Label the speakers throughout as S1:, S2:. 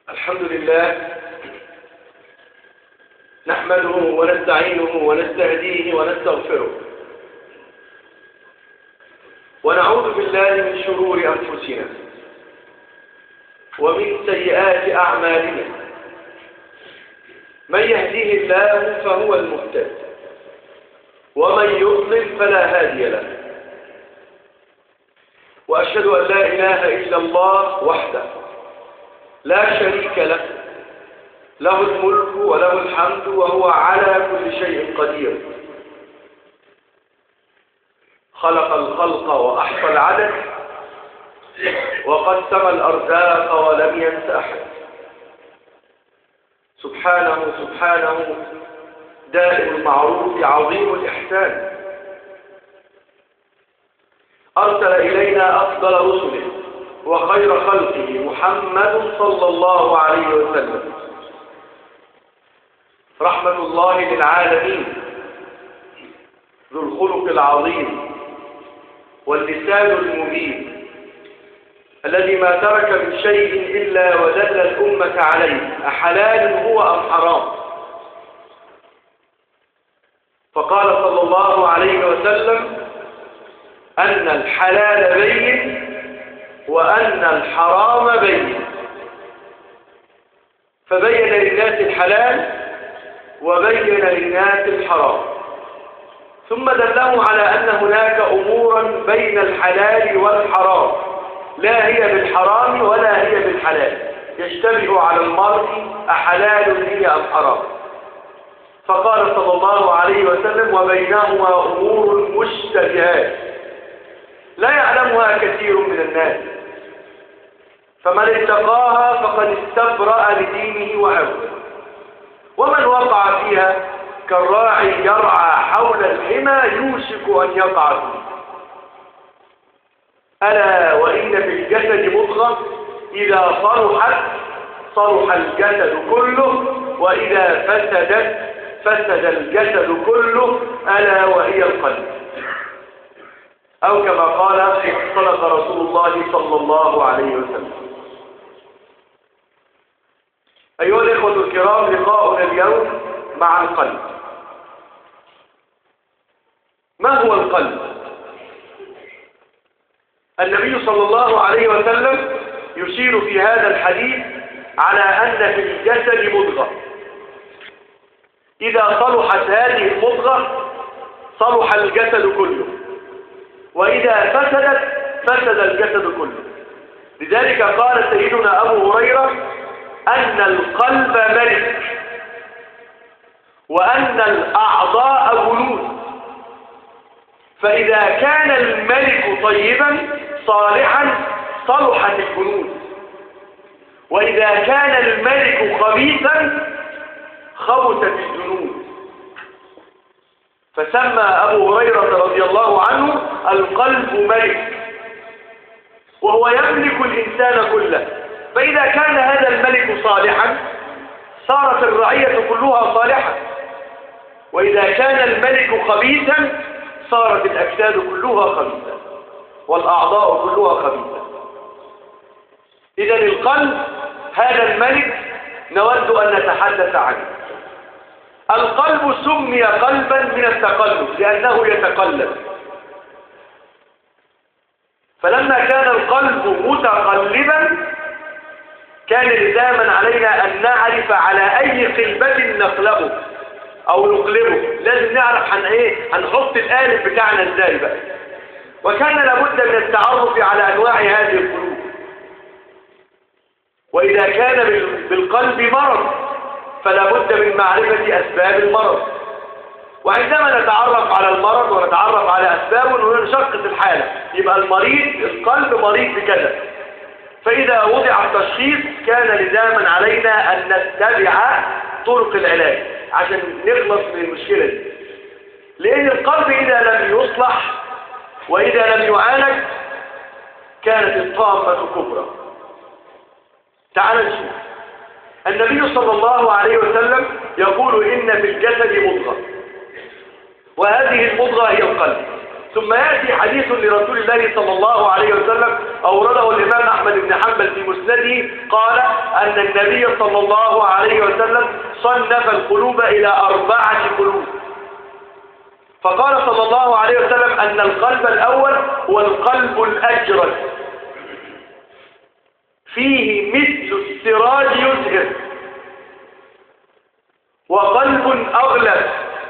S1: الحمد لله نحمده ونستعينه ونستهديه ونستغفره ونعوذ بالله من شرور أنفسنا ومن سيئات أعمالنا من يهديه الله فهو المهتد ومن يضلل فلا هادي له وأشهد أن لا إله إلا الله وحده لا شريك له له الملك وله الحمد وهو على كل شيء قدير خلق الخلق وأحصى العدد وقسم الأرزاق ولم ينس أحد سبحانه سبحانه دائم المعروف عظيم الإحسان أرسل إلينا أفضل رسله وخير خلقه محمد صلى الله عليه وسلم رحمة الله للعالمين ذو الخلق العظيم واللسان المبين الذي ما ترك من شيء إلا ودل الأمة عليه أحلال هو أم حرام فقال صلى الله عليه وسلم أن الحلال بين وأن الحرام بين فبين للناس الحلال وبين للناس الحرام ثم دلهم على أن هناك أمورا بين الحلال والحرام لا هي بالحرام ولا هي بالحلال يشتبه على المرء أحلال هي أم حرام فقال صلى الله عليه وسلم وبينهما أمور مشتبهات لا يعلمها كثير من الناس فمن اتقاها فقد استبرأ لدينه وعرضه ومن وقع فيها كالراعي يرعى حول الحمى يوشك أن يقع فيه ألا وإن في الجسد مضغة إذا صلحت صلح الجسد كله وإذا فسدت فسد الجسد كله ألا وهي القلب أو كما قال صدق رسول الله صلى الله عليه وسلم أيها الإخوة الكرام لقاؤنا اليوم مع القلب ما هو القلب النبي صلى الله عليه وسلم يشير في هذا الحديث على أن في الجسد مضغة إذا صلحت هذه المضغة صلح الجسد كله وإذا فسدت فسد الجسد كله لذلك قال سيدنا أبو هريرة أن القلب ملك وأن الأعضاء جنود فإذا كان الملك طيبا صالحا صلحت الجنود وإذا كان الملك خبيثا خبثت الجنود فسمى أبو هريرة رضي الله عنه القلب ملك وهو يملك الإنسان كله فإذا كان هذا الملك صالحا صارت الرعية كلها صالحة وإذا كان الملك خبيثا صارت الأجساد كلها خبيثة والأعضاء كلها خبيثة إذا القلب هذا الملك نود أن نتحدث عنه القلب سمي قلبا من التقلب لأنه يتقلب فلما كان القلب متقلبا كان لزاما علينا أن نعرف على أي قلبة نقلبه أو نقلبه لازم نعرف عن إيه هنحط الآلف بتاعنا إزاي بقى وكان لابد من التعرف على أنواع هذه القلوب وإذا كان بالقلب مرض فلا بد من معرفة أسباب المرض وعندما نتعرف على المرض ونتعرف على أسبابه نشخص الحالة يبقى المريض القلب مريض بكذا فإذا وضع التشخيص كان لزاما علينا أن نتبع طرق العلاج عشان نخلص من المشكلة دي لأن القلب إذا لم يصلح وإذا لم يعالج كانت الطامة كبرى تعال نشوف النبي صلى الله عليه وسلم يقول إن في الجسد مضغة وهذه المضغة هي القلب ثم يأتي حديث لرسول الله صلى الله عليه وسلم أورده الإمام أحمد بن حنبل في مسنده قال أن النبي صلى الله عليه وسلم صنف القلوب إلى أربعة قلوب فقال صلى الله عليه وسلم أن القلب الأول هو القلب الأجرد فيه مثل السراج يزهر وقلب أغلب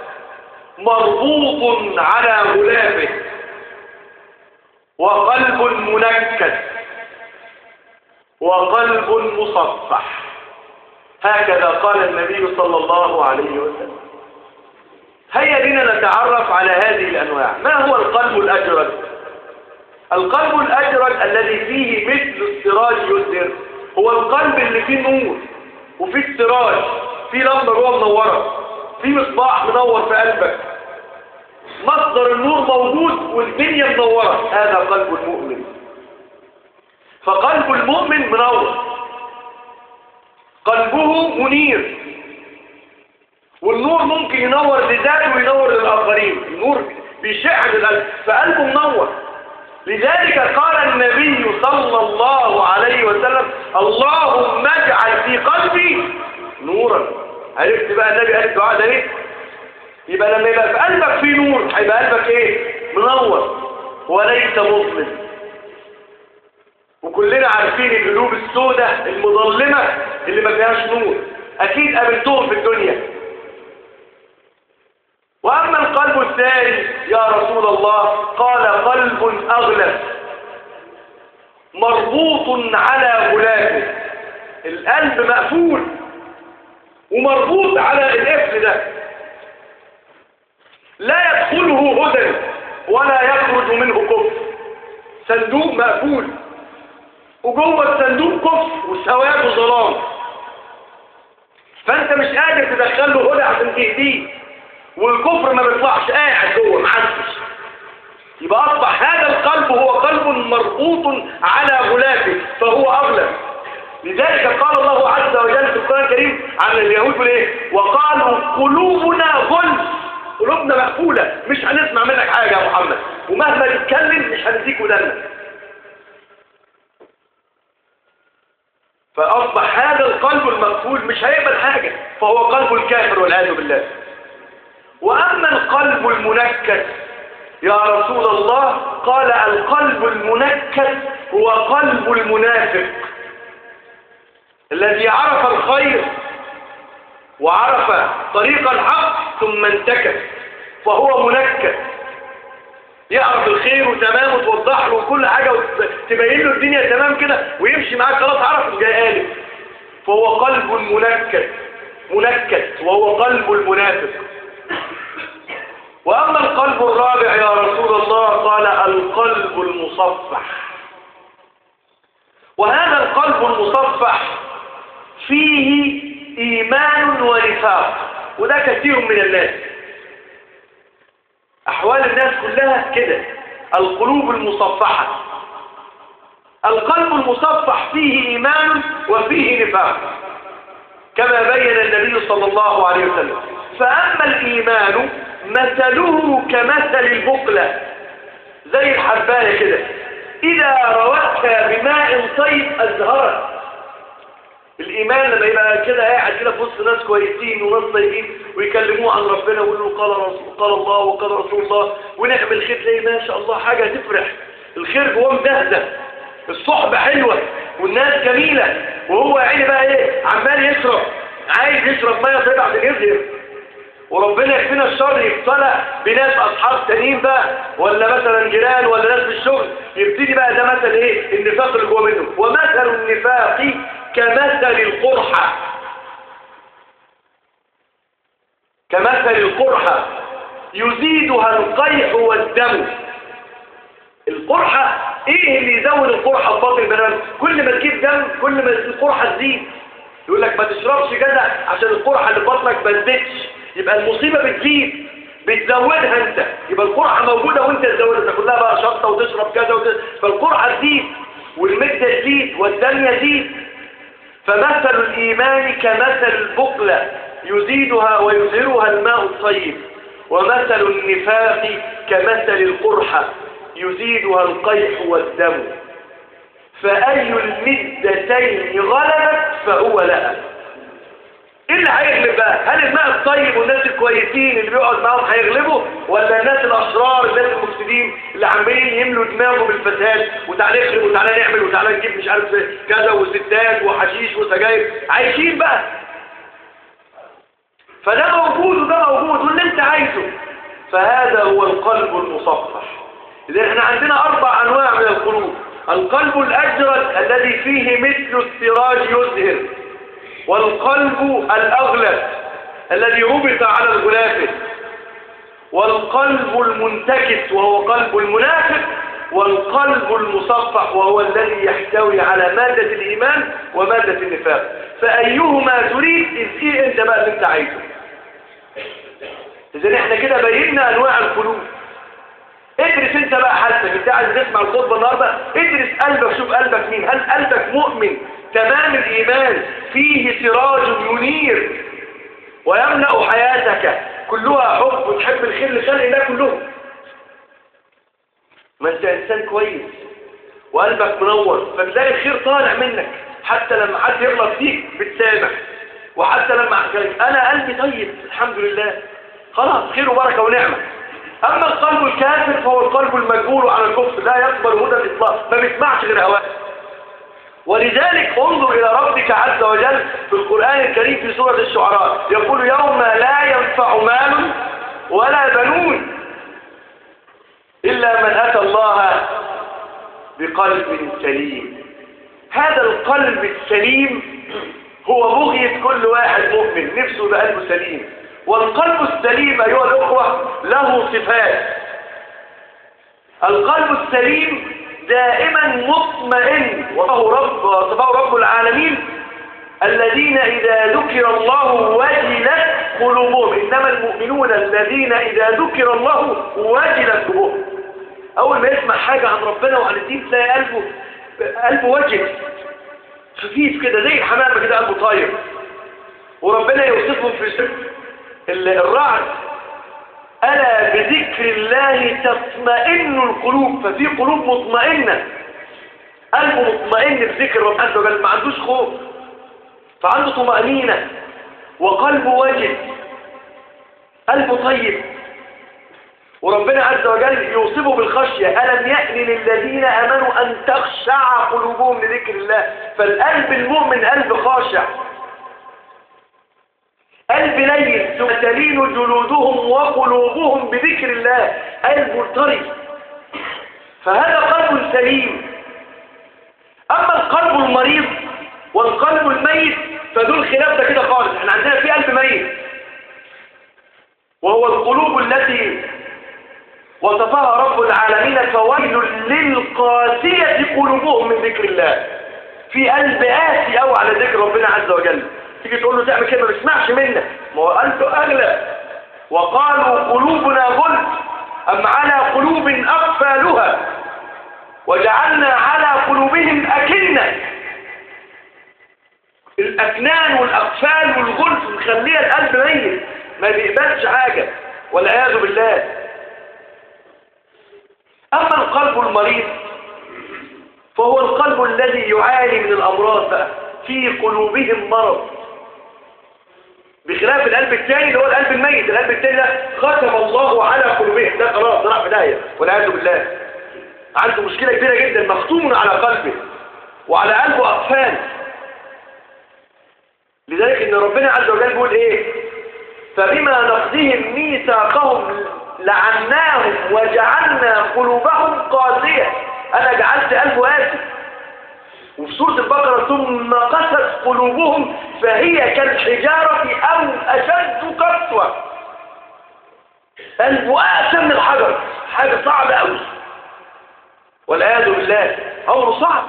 S1: مربوط على غلافه وقلب منكد وقلب مصفح هكذا قال النبي صلى الله عليه وسلم هيا بنا نتعرف على هذه الأنواع ما هو القلب الأجرد القلب الأجرد الذي فيه مثل السراج يزهر هو القلب اللي فيه نور وفيه السراج فيه لمبة جوه منورة فيه مصباح منور في قلبك مصدر النور موجود والدنيا منورة هذا قلب المؤمن فقلب المؤمن منور قلبه منير والنور ممكن ينور لذاته وينور للآخرين النور بيشع للقلب فقلبه منور لذلك قال النبي صلى الله عليه وسلم اللهم اجعل في قلبي نورا عرفت بقى النبي قال الدعاء ده ليه يبقى لما يبقى في قلبك فيه نور هيبقى قلبك ايه منور وليس مظلم وكلنا عارفين القلوب السوداء المظلمة اللي ما فيهاش نور اكيد قابلتهم في الدنيا واما القلب الثاني يا رسول الله قال قلب اغلب مربوط على غلافه القلب مقفول ومربوط على القفل ده لا يدخله هدى ولا يخرج منه كفر صندوق مقفول وجوه الصندوق كفر وسواد وظلام فانت مش قادر تدخل له هدى عشان تهديه والكفر ما بيطلعش قاعد جوه معزش يبقى اصبح هذا القلب هو قلب مربوط على غلافه فهو اغلب لذلك قال الله عز وجل في القرآن الكريم عن اليهود يقول ايه وقالوا قلوبنا غلف قلوبنا مقفولة مش هنسمع منك حاجة يا محمد ومهما تتكلم مش هنديك ودنا فأصبح هذا القلب المقفول مش هيقبل حاجة فهو قلب الكافر والعياذ بالله وأما القلب المنكس يا رسول الله قال القلب المنكس هو قلب المنافق الذي عرف الخير وعرف طريق الحق ثم انتكس فهو منكس يعرف الخير وتمام وتوضح له كل حاجة وتبين له الدنيا تمام كده ويمشي معاك خلاص عرف جاي قالب فهو قلب منكس منكس وهو قلب المنافق وأما القلب الرابع يا رسول الله قال القلب المصفح وهذا القلب المصفح فيه إيمان ونفاق وده كثير من الناس أحوال الناس كلها كده القلوب المصفحة القلب المصفح فيه إيمان وفيه نفاق كما بين النبي صلى الله عليه وسلم فأما الإيمان مثله كمثل البقلة زي الحباية كده إذا روتها بماء طيب أزهرت الإيمان لما يبقى كده قاعد كده في وسط ناس كويسين وناس طيبين ويكلموه عن ربنا ويقولوا قال رسول قال الله وقال رسول الله ونعمل خير تلاقي ما شاء الله حاجة تفرح الخير جواه مدهده الصحبة حلوة والناس جميلة وهو عيني بقى ايه عمال يشرب عايز يشرب ميه طيب عشان يظهر وربنا يكفينا الشر يبتلى بناس اصحاب تانيين بقى ولا مثلا جيران ولا ناس في الشغل يبتدي بقى ده مثل ايه النفاق اللي جوه منه ومثل النفاق كمثل القرحة كمثل القرحة يزيدها القيح والدم القرحة ايه اللي يزود القرحة في باطن البنات كل ما تجيب دم كل ما القرحة تزيد يقول لك ما تشربش كده عشان القرحة اللي في بطنك ما تزيدش يبقى المصيبة بتزيد بتزودها انت يبقى القرحة موجودة وانت تزودها تاكل لها بقى شطة وتشرب كذا وت... فالقرحة تزيد والمدة تزيد والدم يزيد فمثل الإيمان كمثل البقلة يزيدها ويزهرها الماء الطيب ومثل النفاق كمثل القرحة يزيدها القيح والدم فأي المدتين غلبت فهو لها ايه اللي هيغلب بقى هل الماء الطيب والناس الكويسين اللي بيقعد معاهم هيغلبوا ولا الناس الاشرار الناس المفسدين اللي عمالين يملوا دماغهم بالفساد وتعالى نخرب وتعالى نعمل وتعالى نجيب مش عارف كذا وستات وحشيش وسجاير عايشين بقى فده موجود وده موجود واللي انت عايزه فهذا هو القلب المصفح اذا احنا عندنا اربع انواع من القلوب القلب الاجرد الذي فيه مثل السراج يزهر والقلب الأغلب الذي ربط على الغلاف والقلب المنتكس وهو قلب المنافق والقلب المصفح وهو الذي يحتوي على مادة الإيمان ومادة النفاق فأيهما تريد إذ أنت بقى اللي أنت عايزه إذن إحنا كده بينا أنواع القلوب ادرس انت بقى حالتك انت عايز تسمع الخطبه النهارده ادرس قلبك شوف قلبك مين هل قلبك مؤمن تمام الايمان فيه سراج ينير ويملا حياتك كلها حب وتحب الخير لخلق الله كلهم ما انت انسان كويس وقلبك منور فتلاقي الخير طالع منك حتى لما حد يغلط فيك بتسامح وحتى لما انا قلبي طيب الحمد لله خلاص خير وبركه ونعمه أما القلب الكافر فهو القلب المجبول على الكفر لا يقبل هدى الإطلاق ما بيسمعش غير هواه ولذلك انظر إلى ربك عز وجل في القرآن الكريم في سورة الشعراء يقول يوم لا ينفع مال ولا بنون إلا من أتى الله بقلب سليم هذا القلب السليم هو بغية كل واحد مؤمن نفسه بقلبه سليم والقلب السليم أيها الأخوة له صفات القلب السليم دائما مطمئن وهو رب وصفه رب العالمين الذين إذا ذكر الله وجلت قلوبهم إنما المؤمنون الذين إذا ذكر الله وجلت قلوبهم أول ما يسمع حاجة عن ربنا وعن الدين تلاقي قلبه قلبه وجل خفيف كده زي الحمامة كده قلبه طاير وربنا يوصفهم في سر الرعد ألا بذكر الله تطمئن القلوب ففي قلوب مطمئنة قلبه مطمئن بذكر رب عز وجل ما عندوش خوف فعنده طمأنينة وقلبه واجد قلبه طيب وربنا عز وجل يوصفه بالخشية ألم يأن للذين أمنوا أن تخشع قلوبهم لذكر الله فالقلب المؤمن قلب خاشع قلب لين ثم تلين جلودهم وقلوبهم بذكر الله قلب طري فهذا قلب سليم أما القلب المريض والقلب الميت فدول خلاف ده كده خالص احنا عندنا في قلب ميت وهو القلوب التي وصفها رب العالمين فويل للقاسية قلوبهم من ذكر الله في قلب قاسي قوي على ذكر ربنا عز وجل تيجي تقول له تعمل كده ما بيسمعش منك ما هو قلبه اغلى وقالوا قلوبنا غلف ام على قلوب اقفالها وجعلنا على قلوبهم اكنه الأكنان والأقفال والغلف مخليه القلب ميت ما بيقبلش حاجة والعياذ بالله أما القلب المريض فهو القلب الذي يعاني من الأمراض بقى في قلوبهم مرض بخلاف القلب الثاني اللي هو القلب الميت القلب الثاني ده ختم الله على قلوبهم ده خلاص راح بداية والعياذ بالله عنده مشكلة كبيرة جدا مختوم على قلبه وعلى قلبه أقفال لذلك ان ربنا عز وجل بيقول ايه فبما نقضهم ميثاقهم لعناهم وجعلنا قلوبهم قاسية انا جعلت قلبه قاسي وفي سورة البقرة ثم قست قلوبهم فهي كالحجارة او اشد قسوة قلبه قاسي من الحجر حاجة صعبة قوي والعياذ بالله امره صعب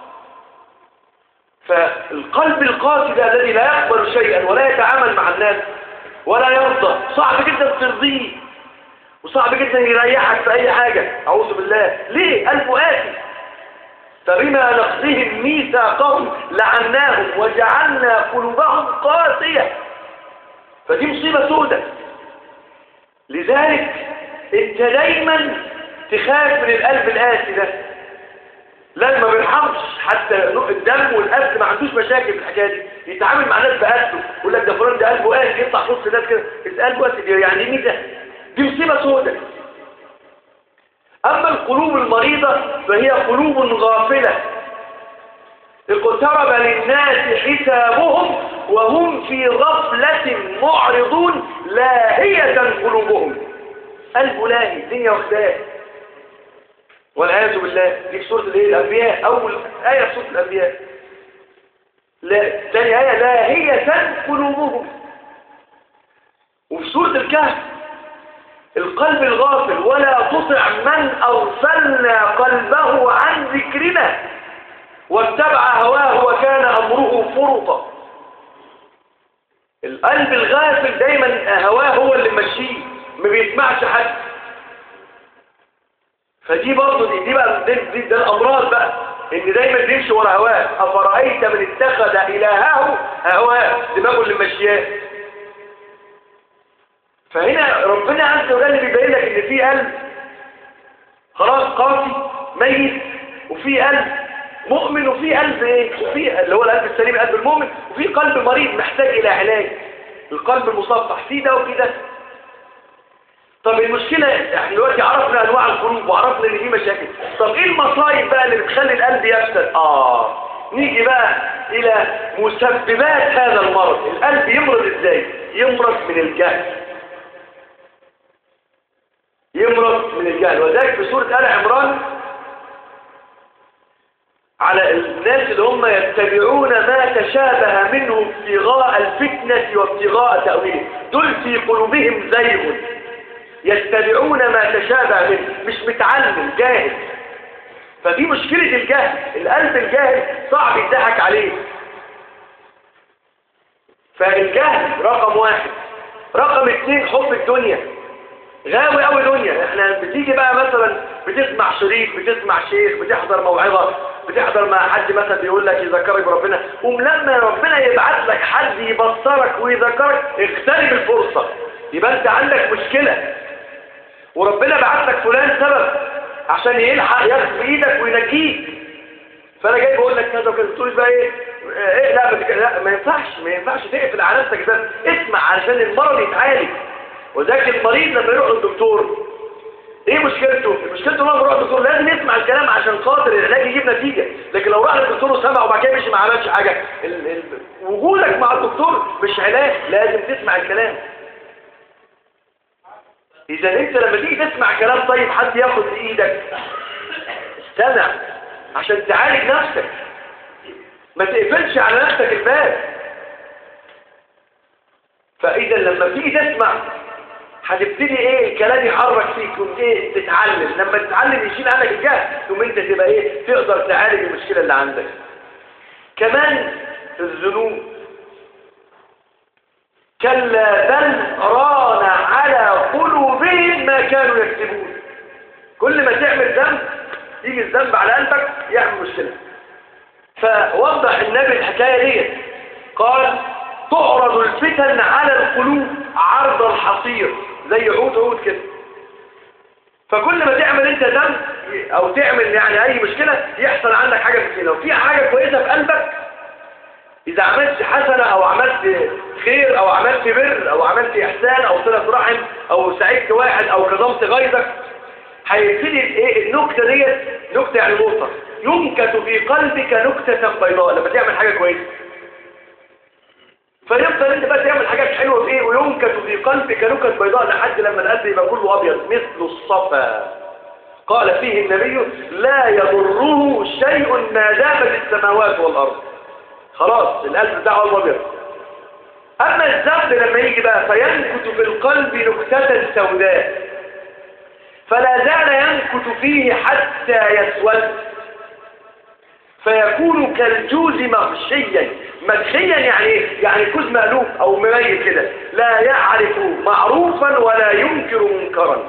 S1: فالقلب القاسي ده الذي لا يقبل شيئا ولا يتعامل مع الناس ولا يرضى صعب جدا ترضيه وصعب جدا يريحك في اي حاجة اعوذ بالله ليه قلبه قاسي فبما نقضهم ميثاقهم لعناهم وجعلنا قلوبهم قاسية فدي مصيبة سودة لذلك انت دايما تخاف من القلب القاسي ده لا ما بيرحمش حتى الدم والقلب ما عندوش مشاكل في الحكايه دي يتعامل مع ناس بقلبه يقول لك ده فلان ده قلبه قاسي يطلع نص الناس كده قلبه قاسي يعني مين ده دي مصيبه سوداء اما القلوب المريضه فهي قلوب غافله اقترب للناس حسابهم وهم في غفلة معرضون لاهية قلوبهم قلبه لاهي الدنيا واخداه والعياذ بالله دي في سورة الايه الأنبياء أول آية في سورة الأنبياء لا ثاني آية لاهية قلوبهم وفي سورة الكهف القلب الغافل ولا تطع من أغفلنا قلبه عن ذكرنا واتبع هواه وكان أمره فرطا القلب الغافل دايما هواه هو اللي ماشيه ما بيسمعش حد فدي برضه دي, دي بقى دي, دي ده الامراض بقى ان دايما بيمشي ورا هواه افرايت من اتخذ الهه هواه دماغه اللي ماشياه فهنا ربنا عز وجل بيبين لك ان في قلب خلاص قاسي ميت وفي قلب مؤمن وفي قلب ايه وفي اللي هو القلب السليم قلب المؤمن وفي قلب مريض محتاج الى علاج القلب المصفح في ده وفي ده طب المشكلة احنا دلوقتي عرفنا انواع القلوب وعرفنا ان في مشاكل طب ايه المصايب بقى اللي بتخلي القلب يفسد اه نيجي بقى الى مسببات هذا المرض القلب يمرض ازاي يمرض من الجهل يمرض من الجهل وذلك في سورة آل عمران على الناس اللي هم يتبعون ما تشابه منه ابتغاء الفتنة وابتغاء تأويله دول في قلوبهم زيغ يتبعون ما تشابه منه مش متعلم جاهل فدي مشكلة الجهل القلب الجاهل صعب يضحك عليه فالجهل رقم واحد رقم اثنين حب الدنيا غاوي قوي دنيا احنا بتيجي بقى مثلا بتسمع شريك بتسمع شيخ بتحضر موعظة بتحضر مع حد مثلا بيقول لك يذكرك بربنا ولما ربنا يبعت لك حد يبصرك ويذكرك اغتنم الفرصة يبقى انت عندك مشكلة وربنا بعت لك فلان سبب عشان يلحق ياخد بايدك وينجيك فانا جاي بقول لك كذا وكذا تقول بقى ايه ايه لا, بتك... لا ما ينفعش ما ينفعش تقفل على نفسك ده اسمع علشان المرض يتعالج وذاك المريض لما يروح للدكتور ايه مشكلته مشكلته انه يروح للدكتور لازم يسمع الكلام عشان خاطر العلاج يجيب نتيجه لكن لو راح للدكتور وسمع وبعد كده مشي ما عملش حاجه ال... ال... وجودك مع الدكتور مش علاج لازم تسمع الكلام اذا انت لما تيجي تسمع كلام طيب حد ياخد بايدك استمع عشان تعالج نفسك ما تقفلش على نفسك الباب فاذا لما تيجي تسمع هتبتدي ايه الكلام يحرك فيك وايه تتعلم لما تتعلم يشيل عنك الجهل ثم انت تبقى ايه تقدر تعالج المشكله اللي عندك كمان الذنوب كلا بل ران على قلوبهم ما كانوا يكسبون كل ما تعمل ذنب يجي الذنب على قلبك يعمل مشكلة فوضح النبي الحكاية دي قال تعرض الفتن على القلوب عرض الحصير زي عود عود كده فكل ما تعمل انت ذنب او تعمل يعني اي مشكلة يحصل عندك حاجة في لو في حاجة كويسة في قلبك إذا عملت حسنة أو عملت خير أو عملت بر أو عملت إحسان أو صلة رحم أو ساعدت واحد أو كظمت غيظك هيبتدي إيه النكتة ديت نكتة يعني نقطة ينكت في قلبك نكتة بيضاء لما تعمل حاجة كويسة فيفضل انت بقى تعمل حاجات حلوة في ايه وينكت في قلبك نكت بيضاء لحد لما القلب يبقى كله ابيض مثل الصفا قال فيه النبي لا يضره شيء ما دامت السماوات والارض خلاص القلب بتاعه ابيض اما الذنب لما يجي بقى فينكت في القلب نكتة سوداء فلا زال ينكت فيه حتى يسود فيكون كالجوز مغشيا مغشيا يعني ايه يعني كوز مألوف او مميت كده لا يعرف معروفا ولا ينكر منكرا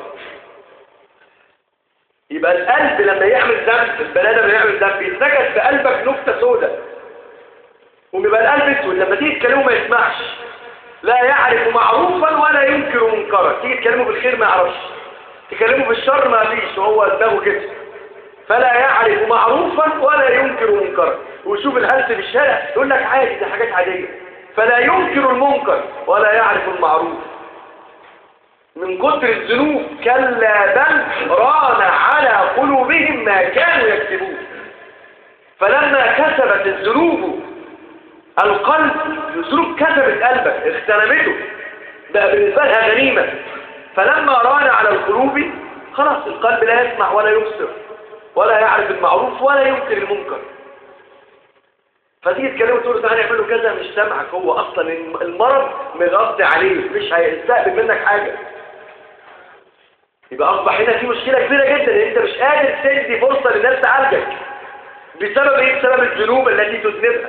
S1: يبقى القلب لما يعمل ذنب البني ادم يعمل ذنب يتنكت في قلبك نكته سوداء وبيبقى القلب اسود لما تيجي تكلمه ما يسمعش لا يعرف معروفا ولا ينكر منكرا تيجي تكلمه بالخير ما يعرفش تكلمه بالشر ما فيش وهو دماغه كده فلا يعرف معروفا ولا ينكر منكرا ويشوف الهلس في الشارع يقول لك عادي دي حاجات عادية فلا ينكر المنكر ولا يعرف المعروف من كتر الذنوب كلا بل ران على قلوبهم ما كانوا يكسبون فلما كسبت الذنوب القلب الذنوب كسبت قلبك اغتنمته بقى بالنسبة لها غنيمة فلما ران على القلوب خلاص القلب لا يسمع ولا يبصر ولا يعرف المعروف ولا ينكر المنكر فتيجي تكلمه تقول له تعالى نعمل له كذا مش سامعك هو اصلا المرض مغطي عليه مش هيستقبل منك حاجه يبقى اصبح هنا في مشكله كبيره جدا ان انت مش قادر تدي فرصه للناس تعالجك بسبب ايه بسبب الذنوب التي تذنبها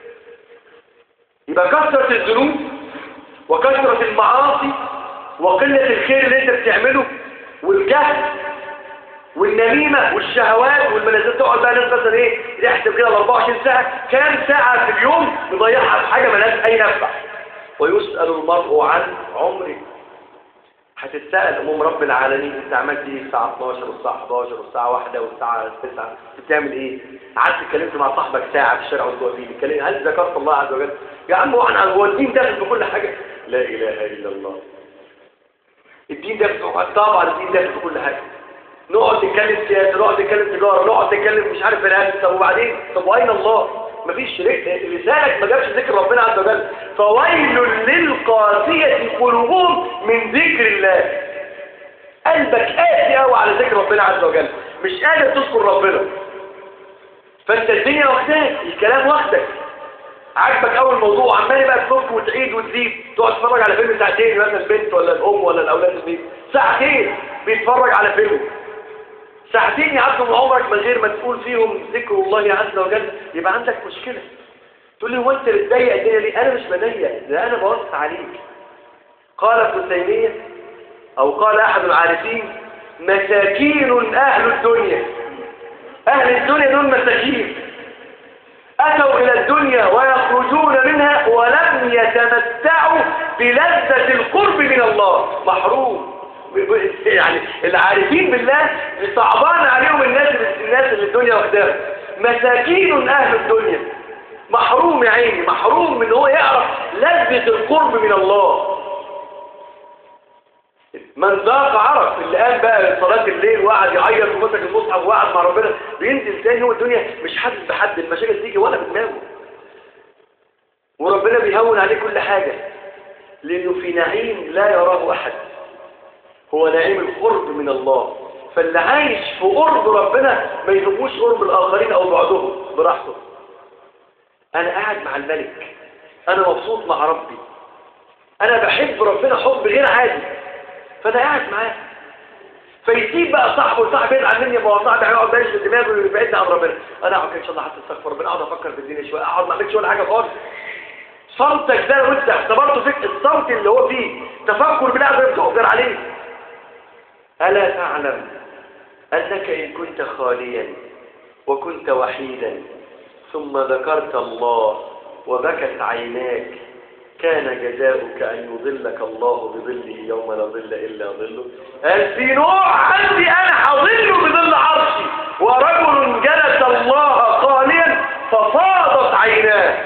S1: يبقى كثره الذنوب وكثره المعاصي وقله الخير اللي انت بتعمله والجهل والنميمة والشهوات والملذات تقعد بقى ناس مثلا ايه يحسب كده ال 24 ساعة كام ساعة في اليوم مضيعها في حاجة ملهاش أي نفع ويسأل المرء عن عمره هتتسأل أمام رب العالمين أنت عملت إيه الساعة 12 والساعة 11 والساعة 1 والساعة 9 بتعمل إيه؟ قعدت اتكلمت مع صاحبك ساعة في الشارع وأنت واقفين اتكلمت هل ذكرت الله عز وجل؟ يا عم هو احنا هو الدين داخل في كل حاجة لا إله إلا الله الدين داخل طبعا الدين داخل في كل حاجة نقعد نتكلم سياسة نقعد نتكلم تجارة نقعد نتكلم مش عارف الهدف طب وبعدين طب وأين الله مفيش لسانك ما جابش ذكر ربنا عز وجل فويل للقاسية قلوبهم من ذكر الله قلبك قاسي قوي على ذكر ربنا عز وجل مش قادر تذكر ربنا فانت الدنيا واخداك الكلام واخدك عاجبك اول موضوع عمال بقى تفك وتعيد وتزيد تقعد تتفرج على فيلم ساعتين مثلا البنت ولا الام ولا الاولاد البيت ساعتين بيتفرج على فيلم ساعتين يعدوا من عمرك من غير ما تقول فيهم ذكر الله عز وجل يبقى عندك مشكلة تقول لي هو انت بتضيق الدنيا ليه انا مش بضيق ده انا بوسع عليك قال ابن تيمية او قال احد العارفين مساكين اهل الدنيا اهل الدنيا دول مساكين اتوا الى الدنيا ويخرجون منها ولم يتمتعوا بلذة القرب من الله محروم يعني العارفين بالله صعبان عليهم الناس الناس اللي الدنيا واخداها مساكين اهل الدنيا محروم يا عيني محروم من هو يعرف لذة القرب من الله من ذاق عرف اللي قام بقى صلاة الليل وقعد يعيط ومسك المصحف وقعد مع ربنا بينزل تاني هو الدنيا مش حاسس بحد المشاكل تيجي ولا بدماغه وربنا بيهون عليه كل حاجة لأنه في نعيم لا يراه أحد هو نعيم القرب من الله فاللي عايش في قرب ربنا ما يهموش قرب الآخرين أو بعضهم براحته أنا قاعد مع الملك أنا مبسوط مع ربي أنا بحب ربنا حب غير عادي فأنا قاعد معاه فيسيب بقى صاحبه صاحبه يزعل مني ما هو صاحبي هيقعد بقى يشغل دماغه ويبعدني عن ربنا انا اقعد ان شاء الله حتى استغفر ربنا اقعد افكر في الدنيا شويه اقعد ما اعملش ولا حاجه خالص صمتك ده لو انت اختبرته فيك الصمت اللي هو فيه تفكر بالله عز تقدر عليه ألا تعلم أنك إن كنت خاليا وكنت وحيدا ثم ذكرت الله وبكت عيناك كان جزاؤك أن يظلك الله بظله يوم لا ظل إلا ظله قال في نوع عندي أنا هظل بظل عرشي ورجل جلس الله خاليا ففاضت عيناه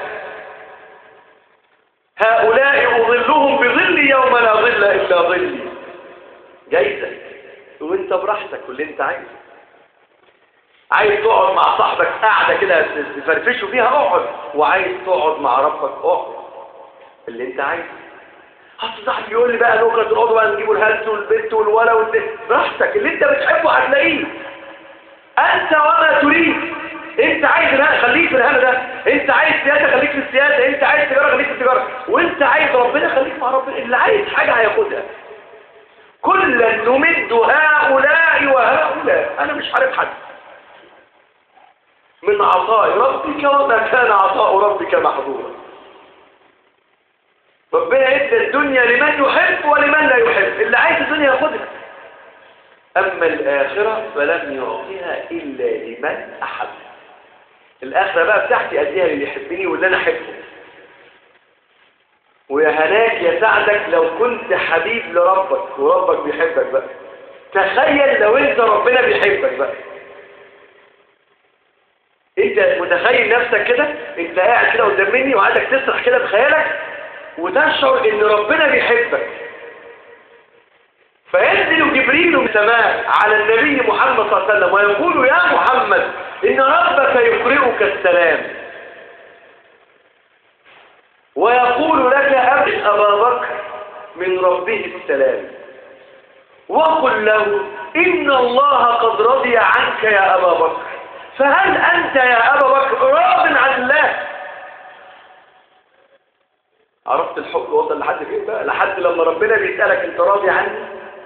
S1: هؤلاء أظلهم بظلي يوم لا ظل إلا ظلي جايزة وانت براحتك واللي انت عايزه عايز تقعد مع صاحبك قاعدة كده تفرفشوا فيها اقعد وعايز تقعد مع ربك اقعد اللي انت عايزه اصل صاحبي يقول لي بقى نكرة تقعدوا بقى نجيبوا الهلس والبنت والولا والبنت براحتك اللي انت بتحبه هتلاقيه انت وما تريد انت عايز الهنا خليك في الهنا ده انت عايز سياسة خليك في السياسة انت عايز تجارة خليك في التجارة وانت عايز ربنا خليك مع ربنا اللي عايز حاجة هياخدها كلا نمد هؤلاء وهؤلاء انا مش عارف حد من عطاء ربك وما كان عطاء ربك محظورا ربنا ادى الدنيا لمن يحب ولمن لا يحب اللي عايز الدنيا ياخدها اما الاخره فلم يعطيها الا لمن احب الاخره بقى بتاعتي اديها للي يحبني واللي انا احبه ويا هناك يساعدك لو كنت حبيب لربك وربك بيحبك بقى تخيل لو انت ربنا بيحبك بقى انت متخيل نفسك كده انت قاعد كده قدام مني وعايزك تسرح كده بخيالك وتشعر ان ربنا بيحبك فينزل جبريل من السماء على النبي محمد صلى الله عليه وسلم ويقول يا محمد ان ربك يقرئك السلام ويقول لك أبد أبا بكر من ربه السلام وقل له إن الله قد رضي عنك يا أبا بكر فهل أنت يا أبا بكر راض عن الله عرفت الحب وصل لحد فين بقى لحد لما ربنا بيسألك انت راضي عني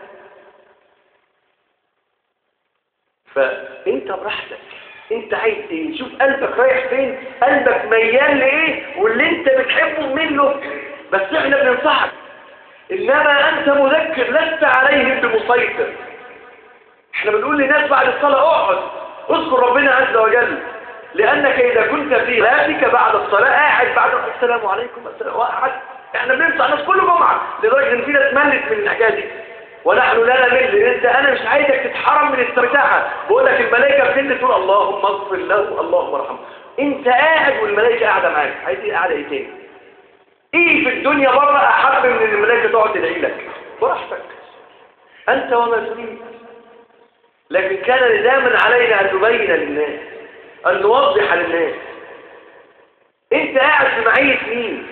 S1: فانت براحتك انت عايز ايه شوف قلبك رايح فين قلبك ميال لايه واللي انت بتحبه منه بس احنا بننصحك انما انت مذكر لست عليهم بمسيطر احنا بنقول للناس بعد الصلاة اقعد اذكر ربنا عز وجل لانك اذا كنت في بيتك بعد الصلاة قاعد بعد السلام عليكم السلام واحد احنا بننصح الناس كل جمعة لدرجة ان في ناس ملت من الحكاية دي ونحن لا نمل انت انا مش عايزك تتحرم من السمتاحة بقول لك الملائكة بتنزل تقول اللهم اغفر له اللهم ارحمه انت قاعد والملائكة قاعدة معاك عايز ايه قاعدة ايه تاني ايه في الدنيا بره احب من ان الملائكة تقعد تدعي لك براحتك انت وما تريد لكن كان لزاما علينا ان نبين للناس ان نوضح للناس انت قاعد في معية مين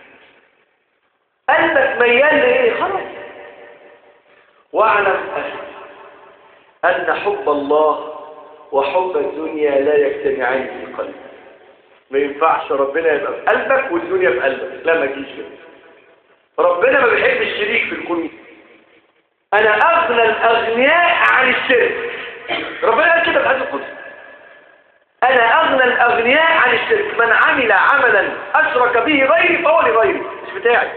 S1: قلبك ميال لايه خلاص واعلم أخي أن حب الله وحب الدنيا لا يجتمعان في قلبك ما ينفعش ربنا يبقى في قلبك والدنيا في قلبك لا ما تجيش كده ربنا ما بيحبش الشريك في الكون أنا أغنى الأغنياء عن الشرك ربنا قال كده في حديث القدس أنا أغنى الأغنياء عن الشرك من عمل عملا أشرك به غيري فهو لغيري مش بتاعي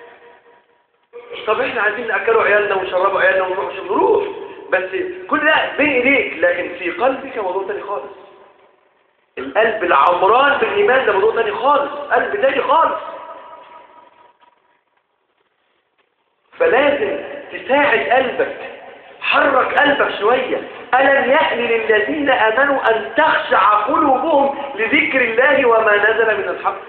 S1: طب احنا عايزين ناكلوا عيالنا ونشربوا عيالنا ونروح نروح بس كل ده بين ايديك لكن في قلبك موضوع تاني خالص القلب العمران بالايمان ده موضوع تاني خالص قلب تاني خالص فلازم تساعد قلبك حرك قلبك شوية ألم يأن للذين آمنوا أن تخشع قلوبهم لذكر الله وما نزل من الحق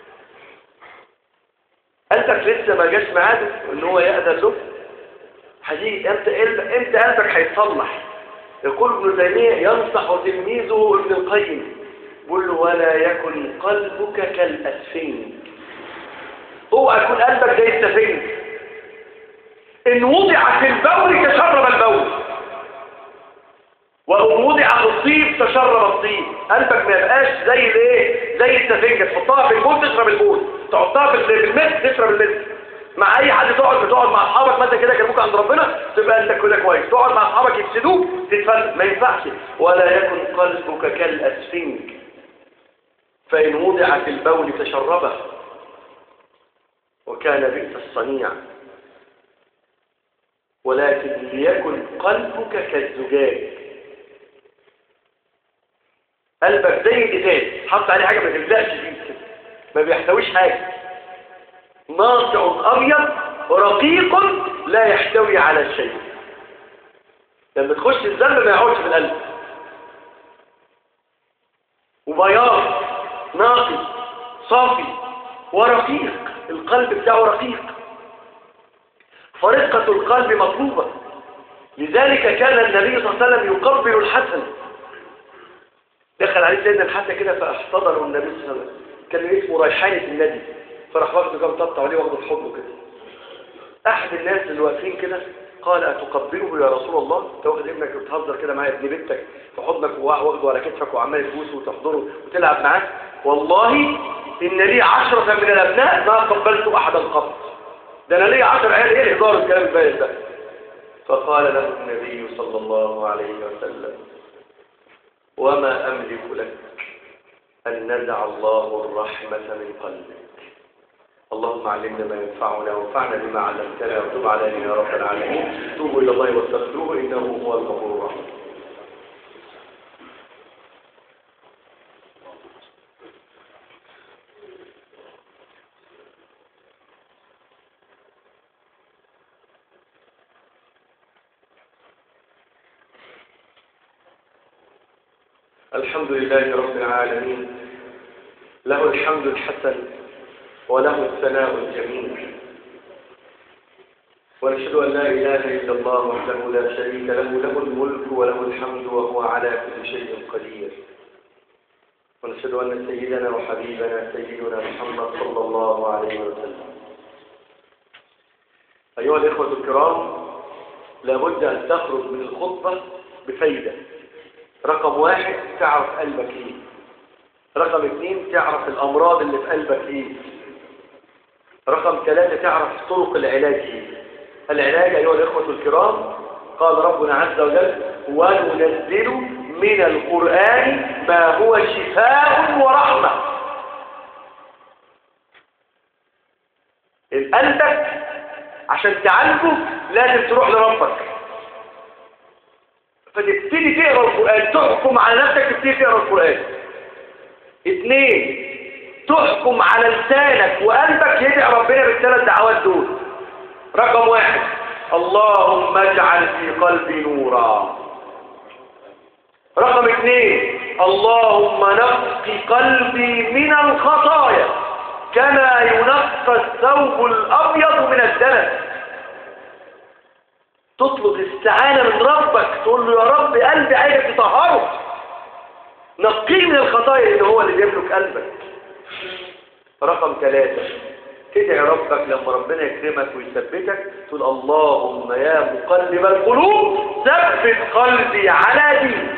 S1: قلبك لسه ما جاش معاده ان هو يأذن له هيجي امتى امتى قلبك هيتصلح يقول ابن تيميه ينصح تلميذه ابن القيم بيقول له ولا يكن قلبك كالاسفين اوعى يكون قلبك زي السفين ان وضع في البول تشرب البول وإن وضع في الطيب تشرب الطيب قلبك ما يبقاش زي الايه زي السفنجة تحطها في البول تشرب البول تحطها في المس تشرب المس مع اي حد تقعد بتقعد مع اصحابك مثلا كده كلموك عند ربنا تبقى انت كده كويس تقعد مع اصحابك يفسدوك تتفل ما ينفعش ولا يكن قلبك كالاسفنج فان وضع في البول تشربه وكان بئس الصنيع ولكن ليكن قلبك كالزجاج قلبك زي الازاز حط عليه حاجه ما تلزقش فيه كده ما بيحتويش حاجه ناصع ابيض رقيق لا يحتوي على شيء لما تخش الذنب ما يقعدش في القلب وبياض نقي صافي ورقيق القلب بتاعه رقيق فرقة القلب مطلوبة لذلك كان النبي صلى الله عليه وسلم يقبل الحسن دخل عليه سيدنا الحسن كده فاحتضنه النبي صلى الله عليه وسلم كان اسمه ريحانة النبي فراح واخده كام طبطة عليه واخده في حضنه كده احد الناس اللي واقفين كده قال اتقبله يا رسول الله انت واخد ابنك وتهزر كده معايا ابن بنتك في حضنك واخده على كتفك وعمال تبوسه وتحضره وتلعب معاه والله ان لي عشرة من الابناء ما قبلت احدا قط ده انا لي عشر عيال ايه الهزار الكلام البايظ ده فقال له النبي صلى الله عليه وسلم وما املك لك ان نزع الله الرحمة من قلبك اللهم علمنا ما ينفعنا وانفعنا بما علمتنا وتب علينا يا رب العالمين توبوا الى الله واستغفروه انه هو الغفور الرحيم الحمد لله رب العالمين له الحمد الحسن وله الثناء الجميل ونشهد أن لا إله إلا الله وحده لا شريك له له الملك وله الحمد وهو على كل شيء قدير ونشهد أن سيدنا وحبيبنا سيدنا محمد صلى الله عليه وسلم أيها الإخوة الكرام لابد أن تخرج من الخطبة بفايدة رقم واحد تعرف قلبك إيه رقم اثنين تعرف الأمراض اللي في قلبك إيه رقم ثلاثة تعرف طرق العلاج إيه العلاج أيها الإخوة الكرام قال ربنا عز وجل وننزل من القرآن ما هو شفاء ورحمة قلبك عشان تعالجه لازم تروح لربك فتبتدي تقرا القرآن تحكم على نفسك تبتدي تقرا القرآن اثنين تحكم على لسانك وقلبك يدعي ربنا بالثلاث دعوات دول رقم واحد اللهم اجعل في قلبي نورا رقم اثنين اللهم نقي قلبي من الخطايا كما ينقى الثوب الابيض من الدنس تطلب استعانة من ربك تقول له يا رب قلبي عايزك تطهره نقيه من الخطايا اللي هو اللي بيملك قلبك رقم ثلاثة تدعي ربك لما ربنا يكرمك ويثبتك تقول اللهم يا مقلب القلوب ثبت قلبي على دينك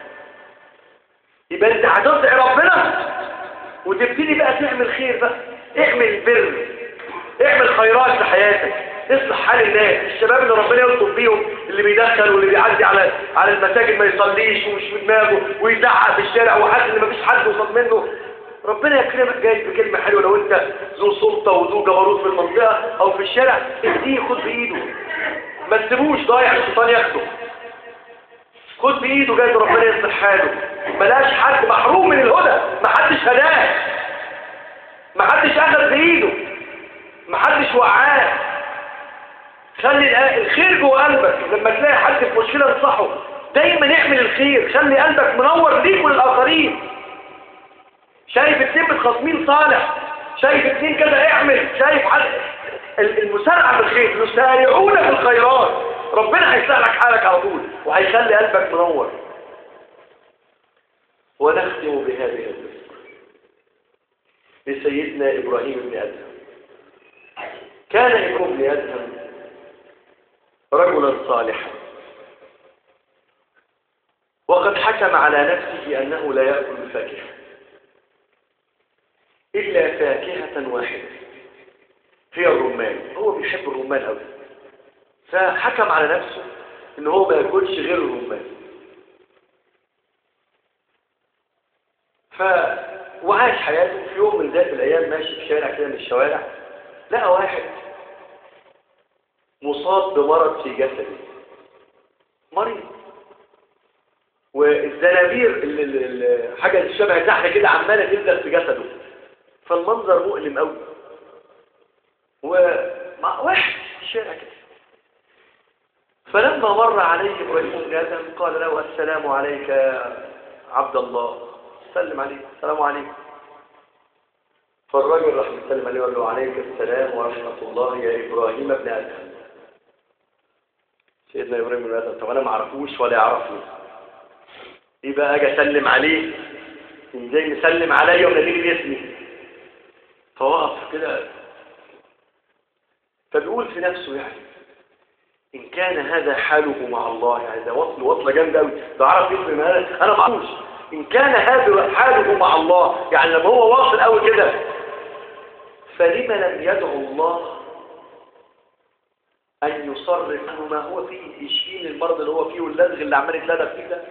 S1: يبقى انت هتدعي ربنا وتبتدي بقى تعمل خير بقى اعمل بر اعمل خيرات في حياتك اصلح حال الناس الشباب اللي ربنا يلطف بيهم اللي بيدخل واللي بيعدي على على المساجد ما يصليش ومش في دماغه ويزعق في الشارع وحاسس ان مفيش حد وصل منه ربنا يكرمك جاي بكلمة حلوة لو انت ذو سلطة وذو جبروت في المنطقة او في الشارع اديه خد بايده ما تسيبوش ضايع الشيطان ياخده خد بايده جاي ربنا يصلح حاله ملاش حد محروم من الهدى ما حدش هداه ما حدش اخذ بايده ما حدش وعاه خلي الخير جوه قلبك لما تلاقي حد في مشكلة انصحه دايما اعمل الخير خلي قلبك منور ليك وللآخرين شايف اتنين متخاصمين صالح شايف اتنين كده اعمل شايف حد المسارعة بالخير يسارعون في الخيرات ربنا هيسهلك حالك على طول وهيخلي قلبك منور ونختم بهذه القصة لسيدنا إبراهيم بن أدهم كان إبراهيم بن أدهم رجلا صالحا وقد حكم على نفسه أنه لا يأكل الفاكهة إلا فاكهة واحدة هي الرمان هو بيحب الرمان أوي فحكم على نفسه إن هو ما يأكلش غير الرمان ف وعاش حياته في يوم من ذات الأيام ماشي في شارع كده من الشوارع لقى واحد مصاب بمرض في جسده مريض والزنابير حاجة الشبه تحت كده عمالة تبدأ في جسده فالمنظر مؤلم قوي ومع واحد في الشارع كده فلما مر عليه إبراهيم بن آدم قال له السلام عليك يا عبد الله سلم عليه السلام عليكم فالرجل راح يسلم عليه وقال له عليك السلام ورحمة الله يا إبراهيم بن آدم سيدنا إبراهيم بن آدم طب أنا ما اعرفوش ولا يعرفني يبقى أجي أسلم عليه إزاي مسلم عليا وناديني باسمي فوقف كده فبيقول في نفسه يعني إن كان هذا حاله مع الله يعني ده وصل وصلة جامدة أوي ده عرف يفهم هذا أنا ما اعرفوش إن كان هذا حاله مع الله يعني لما هو واصل أوي كده فلما لم يدعو الله أن يصرف عنه ما هو فيه يشفين المرض اللي هو فيه واللدغ اللي عمال يتلدغ فيه ده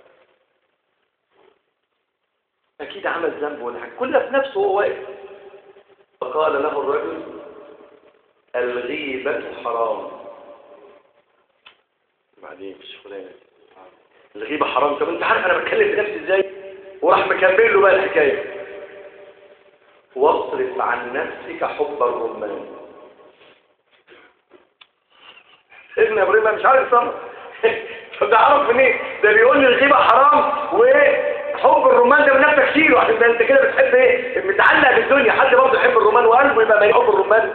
S1: أكيد عمل ذنب ولا حاجة كل في نفسه هو واقف فقال له الرجل الغيبة حرام بعدين مش فلان الغيبة حرام طب انت عارف انا بتكلم في نفسي ازاي وراح مكمل له بقى الحكاية واصرف عن نفسك حب الرمان سيدنا ابراهيم مش عارف صرف طب ده عرف منين ده بيقول لي الغيبة حرام و حب الرمان ده من نفسك شيله عشان ده انت كده بتحب ايه متعلق بالدنيا حد برضه يحب الرمان وقلبه يبقى مليء حب الرمان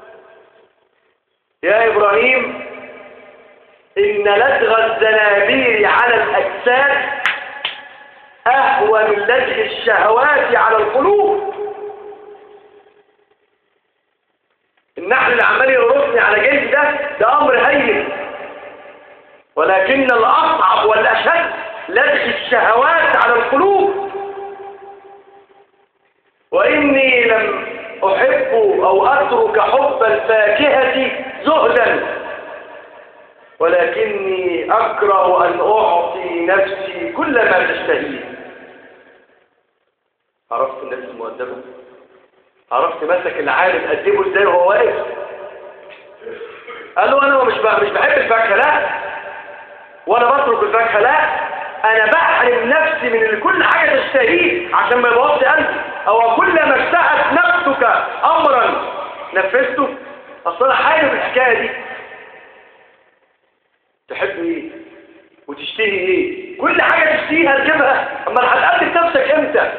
S1: يا ابراهيم ان لدغ الزنابير على الاجساد اهون من لدغ الشهوات على القلوب النحل اللي عمال يرصني على جلدي ده ده امر هين ولكن الاصعب والاشد لدغ الشهوات على القلوب واني لم احب او اترك حب الفاكهه زهدا ولكني اكره ان اعطي نفسي كل ما تشتهيه عرفت الناس المؤدبه عرفت مسك العالم قدمه ازاي وهو واقف قال له انا مش مش بحب الفاكهه لا ولا بترك الفاكهه لا انا بحرم نفسي من كل حاجه تشتهيه عشان ما يبوظش قلبي او كلما اشتهت نفسك امرا نفذته اصل انا حابب الحكايه دي تحب ايه وتشتهي ايه كل حاجه تشتهيها تجيبها اما هتقدم نفسك امتى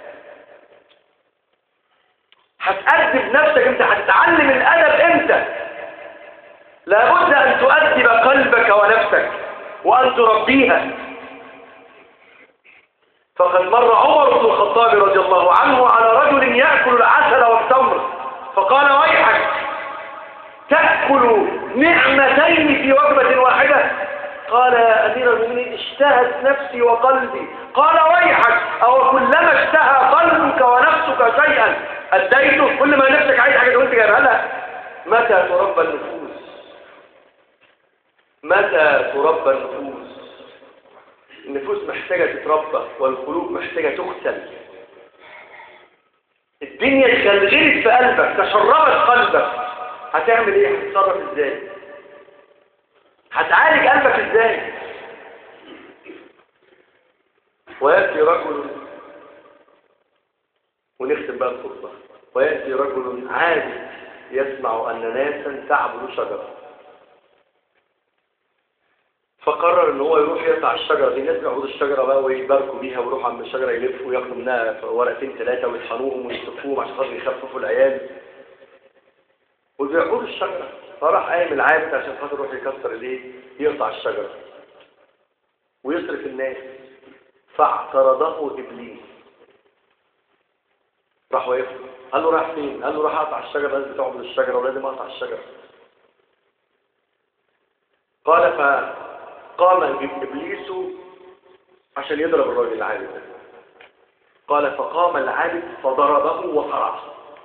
S1: هتأدب نفسك انت هتتعلم الأدب امتى لابد أن تؤدب قلبك ونفسك وأن تربيها فقد مر عمر بن الخطاب رضي الله عنه على رجل يأكل العسل والتمر فقال ويحك تأكل نعمتين في وجبة واحدة قال يا أمير المؤمنين اشتهت نفسي وقلبي قال ويحك أو كلما اشتهى قلبك ونفسك شيئا أديته كل ما نفسك عايز حاجة وانت جايبها لها متى تربى النفوس متى تربى النفوس النفوس محتاجة تتربى والقلوب محتاجة تغسل الدنيا اتغلغلت في قلبك تشربت قلبك هتعمل ايه هتتصرف ازاي هتعالج قلبك ازاي ويأتي رجل ونختم بقى الخطبة ويأتي رجل عادي يسمع أن ناسا تعبد شجرة فقرر ان هو يروح يقطع الشجرة دي ناس بيعبدوا الشجرة بقى ويباركوا بيها ويروحوا عند الشجرة يلفوا وياخدوا منها ورقتين ثلاثة ويطحنوهم ويصفوهم عشان خاطر يخففوا العيال وبيعبدوا الشجرة فراح قايم العابد عشان خاطر يروح يكسر الايه يقطع الشجرة ويصرف الناس فاعترضه ابليس راح واقف قال له رايح فين قال له راح اقطع الشجره لازم تعبد الشجره ولازم اقطع الشجره قال فقام ابليس عشان يضرب الراجل العابد ده قال فقام العابد فضربه وقرعه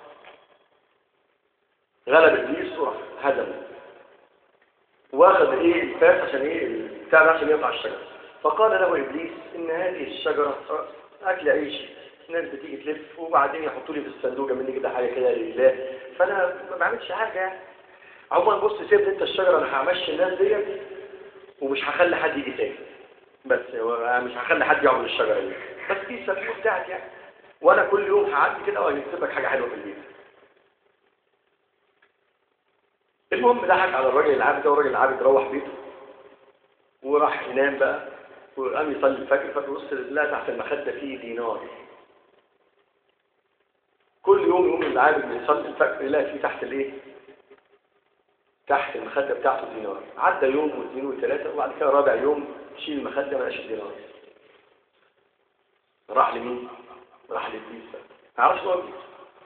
S1: غلب ابليس وراح هدمه واخذ ايه الفاس عشان ايه البتاع ده عشان يقطع الشجره فقال له ابليس ان هذه الشجره اكل عيش ناس بتيجي تلف وبعدين يحطوا لي في الصندوق مني كده حاجه كده لله فانا ما بعملش حاجه يعني عموما بص سيبني انت الشجره انا همشي الناس ديت ومش هخلي حد يجي تاني بس مش هخلي حد يعمل الشجره دي بس دي الصندوق بتاعتي يعني وانا كل يوم هعدي كده وهجيب لك حاجه حلوه في البيت المهم ضحك على الراجل العابد ده والراجل العابد روح بيته وراح ينام بقى وقام يصلي الفجر فبص لله تحت المخده فيه دينار كل يوم يوم العابد بيصلي الفجر يلاقي فيه تحت الايه تحت المخده بتاعته دينار عدى يوم واثنين وثلاثه وبعد كده رابع يوم شيل المخده ما لقاش الدينار راح لمين راح لابليس بقى ما يعرفش هو ابليس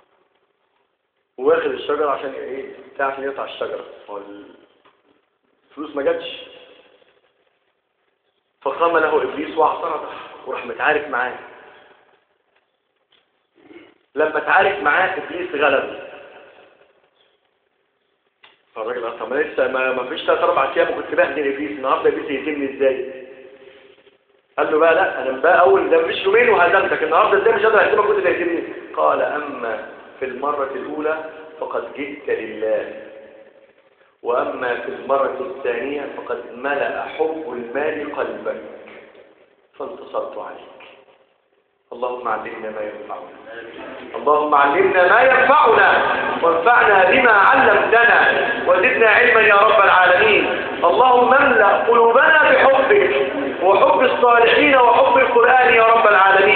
S1: واخد الشجره عشان ايه بتاع عشان يقطع الشجره هو الفلوس ما جاتش فقام له ابليس واعترض وراح متعارك معاه لما اتعارك معاه ابليس غلب فالراجل قال طب ما لسه ما ما فيش ثلاث اربع ايام وكنت بهدل ابليس النهارده ابليس يهزمني ازاي؟ قال له بقى لا انا بقى اول ده مش يومين وهزمتك النهارده ازاي مش قادر اهزمك كنت تهزمني قال اما في المره الاولى فقد جئت لله واما في المره الثانيه فقد ملا حب المال قلبك فانتصرت عليك اللهم علمنا ما ينفعنا اللهم علمنا ما ينفعنا وانفعنا بما علمتنا وزدنا علما يا رب العالمين اللهم املأ قلوبنا بحبك وحب الصالحين وحب القرآن يا رب العالمين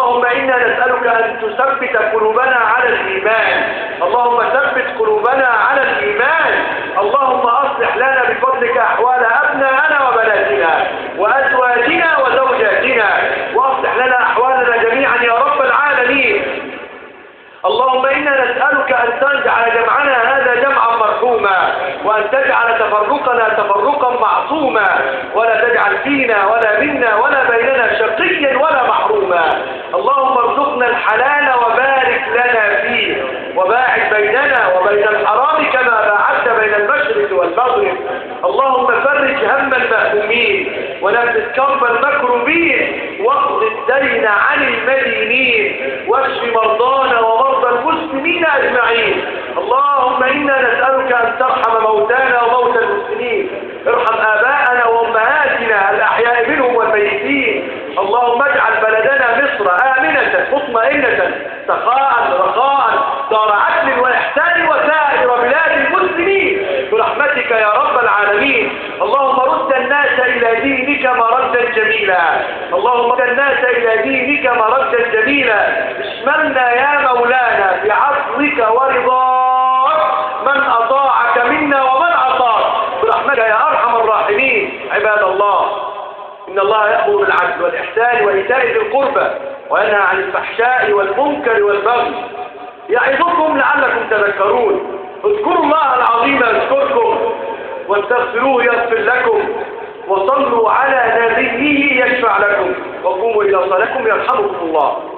S1: اللهم إنا نسألك أن تثبت قلوبنا على الإيمان اللهم ثبت قلوبنا على الإيمان اللهم أصلح لنا بفضلك أحوال أبنائنا وبناتنا وأزواجنا وزوجاتنا وأصلح لنا أحوالنا جميعا يا رب العالمين اللهم إنا نسألك أن تجعل جمعنا هذا جمعا مرحوما وأن تجعل تفرقنا تفرقا معصوما ولا تجعل فينا ولا منا ولا بيننا شقيا ولا محروما اللهم ارزقنا الحلال وبارك لنا فيه وباعد بيننا وبين الحرام كما باعدت بين المشرق والمغرب اللهم فرج هم المهمومين ونفس كرب المكروبين واقض الدين عن المدينين واشف مرضانا ومرضى المسلمين اجمعين اللهم انا نسالك ان ترحم موتانا وموتى المسلمين ارحم اباءنا وامهاتنا الاحياء منهم والميتين اللهم اجعل بلدنا مصر امنه مطمئنه سخاء رخاء دار عدل واحسان وسائر بلاد المسلمين برحمتك يا رب العالمين اللهم رد الناس إلى دينك مردا جميلا اللهم رد الناس إلى دينك مردا جميلا اشملنا يا مولانا بعفوك ورضاك من أطاعك منا ومن عصاك برحمتك يا أرحم الراحمين عباد الله إن الله يأمر بالعدل والإحسان وإيتاء ذي القربى وينهى عن الفحشاء والمنكر والبغي يعظكم لعلكم تذكرون اذكروا الله العظيم يذكركم واستغفروه يغفر لكم وصلوا على نبيه يشفع لكم وقوموا إلى صلاتكم يرحمكم الله